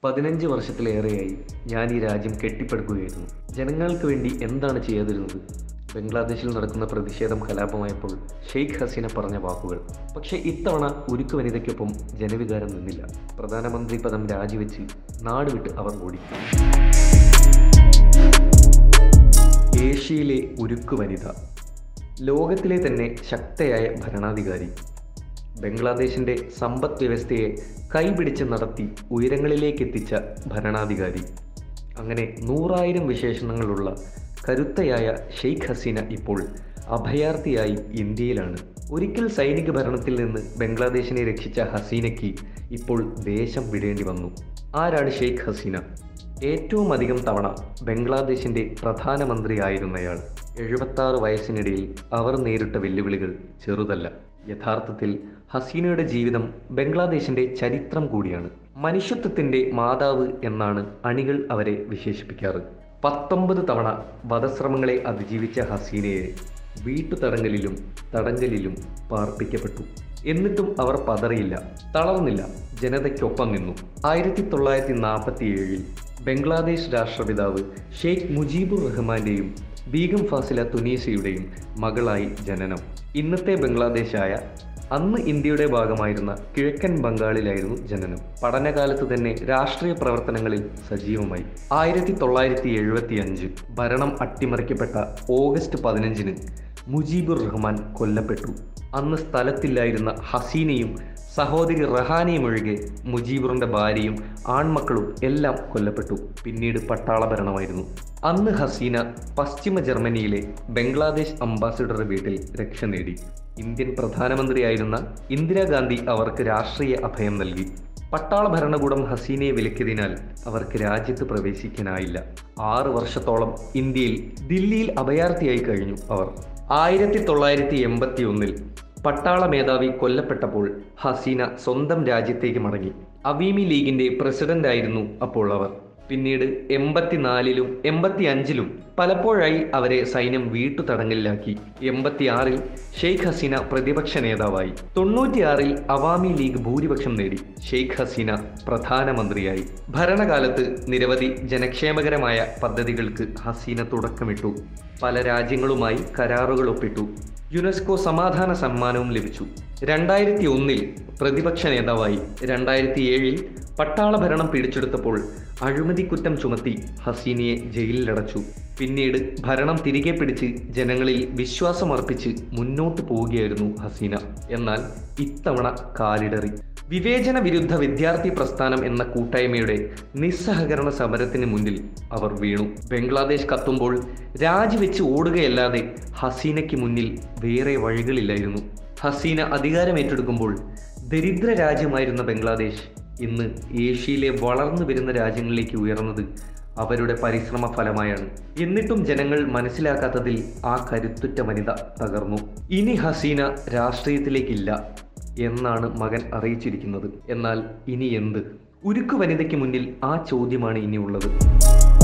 പതിനഞ്ച് വർഷത്തിലേറെയായി ഞാൻ ഈ രാജ്യം കെട്ടിപ്പടുക്കുകയായിരുന്നു ജനങ്ങൾക്ക് വേണ്ടി എന്താണ് ചെയ്യാതിരുന്നത് ബംഗ്ലാദേശിൽ നടക്കുന്ന പ്രതിഷേധം കലാപമായപ്പോൾ ഷെയ്ഖ് ഹസീന പറഞ്ഞ വാക്കുകൾ പക്ഷേ ഇത്തവണ ഉരുക്കു വനിതയ്ക്കൊപ്പം ജനവികാരം നിന്നില്ല പ്രധാനമന്ത്രി പദം രാജിവെച്ച് നാട് വിട്ട് അവർ ഓടി ഏഷ്യയിലെ ഉരുക്കു വനിത ലോകത്തിലെ തന്നെ ശക്തയായ ഭരണാധികാരി ബംഗ്ലാദേശിൻ്റെ സമ്പദ് വ്യവസ്ഥയെ കൈപിടിച്ച് നടത്തി ഉയരങ്ങളിലേക്ക് എത്തിച്ച ഭരണാധികാരി അങ്ങനെ നൂറായിരം വിശേഷണങ്ങളുള്ള കരുത്തയായ ഷെയ്ഖ് ഹസീന ഇപ്പോൾ അഭയാർത്ഥിയായി ഇന്ത്യയിലാണ് ഒരിക്കൽ സൈനിക ഭരണത്തിൽ നിന്ന് ബംഗ്ലാദേശിനെ രക്ഷിച്ച ഹസീനയ്ക്ക് ഇപ്പോൾ ദേശം വിടേണ്ടി വന്നു ആരാണ് ഷെയ്ഖ് ഹസീന ഏറ്റവും അധികം തവണ ബംഗ്ലാദേശിൻ്റെ പ്രധാനമന്ത്രിയായിരുന്നയാൾ എഴുപത്താറ് വയസ്സിനിടയിൽ അവർ നേരിട്ട വെല്ലുവിളികൾ ചെറുതല്ല യഥാർത്ഥത്തിൽ ഹസീനയുടെ ജീവിതം ബംഗ്ലാദേശിൻ്റെ ചരിത്രം കൂടിയാണ് മനുഷ്യത്വത്തിൻ്റെ മാതാവ് എന്നാണ് അണികൾ അവരെ വിശേഷിപ്പിക്കാറ് പത്തൊമ്പത് തവണ വധശ്രമങ്ങളെ അതിജീവിച്ച ഹസീനയെ വീട്ടുതടങ്കലിലും തടങ്കലിലും പാർപ്പിക്കപ്പെട്ടു എന്നിട്ടും അവർ പതറിയില്ല തളർന്നില്ല ജനതയ്ക്കൊപ്പം നിന്നു ആയിരത്തി തൊള്ളായിരത്തി നാൽപ്പത്തി ഏഴിൽ ബംഗ്ലാദേശ് രാഷ്ട്രപിതാവ് ഷെയ്ഖ് മുജീബുർ റഹ്മാന്റെയും ബീഗം ഫാസില തുനീസയുടെയും മകളായി ജനനം ഇന്നത്തെ ബംഗ്ലാദേശായ അന്ന് ഇന്ത്യയുടെ ഭാഗമായിരുന്ന കിഴക്കൻ ബംഗാളിലായിരുന്നു ജനനം പഠനകാലത്ത് തന്നെ രാഷ്ട്രീയ പ്രവർത്തനങ്ങളിൽ സജീവമായി ആയിരത്തി തൊള്ളായിരത്തി എഴുപത്തി അഞ്ച് ഭരണം അട്ടിമറിക്കപ്പെട്ട ഓഗസ്റ്റ് പതിനഞ്ചിന് മുജീബുർ റഹ്മാൻ കൊല്ലപ്പെട്ടു അന്ന് സ്ഥലത്തില്ലായിരുന്ന ഹസീനയും സഹോദരി റഹാനയും ഒഴികെ മുജീബുറിന്റെ ഭാര്യയും ആൺമക്കളും എല്ലാം കൊല്ലപ്പെട്ടു പിന്നീട് പട്ടാള ഭരണമായിരുന്നു അന്ന് ഹസീന പശ്ചിമ ജർമ്മനിയിലെ ബംഗ്ലാദേശ് അംബാസിഡറുടെ വീട്ടിൽ രക്ഷ നേടി ഇന്ത്യൻ പ്രധാനമന്ത്രിയായിരുന്ന ഇന്ദിരാഗാന്ധി അവർക്ക് രാഷ്ട്രീയ അഭയം നൽകി പട്ടാള ഭരണകൂടം ഹസീനയെ വിലക്കിയതിനാൽ അവർക്ക് രാജ്യത്ത് പ്രവേശിക്കാനായില്ല ആറ് വർഷത്തോളം ഇന്ത്യയിൽ ദില്ലിയിൽ അഭയാർത്ഥിയായി കഴിഞ്ഞു അവർ ആയിരത്തി തൊള്ളായിരത്തി എൺപത്തി ഒന്നിൽ പട്ടാള മേധാവി കൊല്ലപ്പെട്ടപ്പോൾ ഹസീന സ്വന്തം രാജ്യത്തേക്ക് മടങ്ങി അവീമി ലീഗിന്റെ പ്രസിഡന്റായിരുന്നു അപ്പോൾ അവർ പിന്നീട് എൺപത്തിനാലിലും എൺപത്തി അഞ്ചിലും പലപ്പോഴായി അവരെ സൈന്യം വീട്ടുതടങ്കലിലാക്കി എൺപത്തിയാറിൽ ഷെയ്ഖ് ഹസീന പ്രതിപക്ഷ നേതാവായി തൊണ്ണൂറ്റിയാറിൽ അവാമി ലീഗ് ഭൂരിപക്ഷം നേടി ഷെയ്ഖ് ഹസീന പ്രധാനമന്ത്രിയായി ഭരണകാലത്ത് നിരവധി ജനക്ഷേമകരമായ പദ്ധതികൾക്ക് ഹസീന തുടക്കമിട്ടു പല രാജ്യങ്ങളുമായി കരാറുകൾ ഒപ്പിട്ടു യുനെസ്കോ സമാധാന സമ്മാനവും ലഭിച്ചു രണ്ടായിരത്തി ഒന്നിൽ പ്രതിപക്ഷ നേതാവായി രണ്ടായിരത്തി ഏഴിൽ പട്ടാള ഭരണം പിടിച്ചെടുത്തപ്പോൾ അഴിമതിക്കുറ്റം ചുമത്തി ഹസീനയെ ജയിലിലടച്ചു പിന്നീട് ഭരണം തിരികെ പിടിച്ച് ജനങ്ങളിൽ വിശ്വാസമർപ്പിച്ച് മുന്നോട്ട് പോവുകയായിരുന്നു ഹസീന എന്നാൽ ഇത്തവണ കാലിടറി വിവേചന വിരുദ്ധ വിദ്യാർത്ഥി പ്രസ്ഥാനം എന്ന കൂട്ടായ്മയുടെ നിസ്സഹകരണ സമരത്തിന് മുന്നിൽ അവർ വീണു ബംഗ്ലാദേശ് കത്തുമ്പോൾ രാജിവെച്ച് ഓടുകയല്ലാതെ ഹസീനയ്ക്ക് മുന്നിൽ വേറെ വഴികളില്ലായിരുന്നു ഹസീന അധികാരമേറ്റെടുക്കുമ്പോൾ ദരിദ്ര രാജ്യമായിരുന്ന ബംഗ്ലാദേശ് ഇന്ന് ഏഷ്യയിലെ വളർന്നു വരുന്ന രാജ്യങ്ങളിലേക്ക് ഉയർന്നത് അവരുടെ പരിശ്രമ ഫലമായാണ് എന്നിട്ടും ജനങ്ങൾ മനസ്സിലാക്കാത്തതിൽ ആ കരുത്തുറ്റ വനിത തകർന്നു ഇനി ഹസീന രാഷ്ട്രീയത്തിലേക്കില്ല എന്നാണ് മകൻ അറിയിച്ചിരിക്കുന്നത് എന്നാൽ ഇനി എന്ത് ഉരുക്കു വനിതയ്ക്ക് മുന്നിൽ ആ ചോദ്യമാണ് ഇനിയുള്ളത്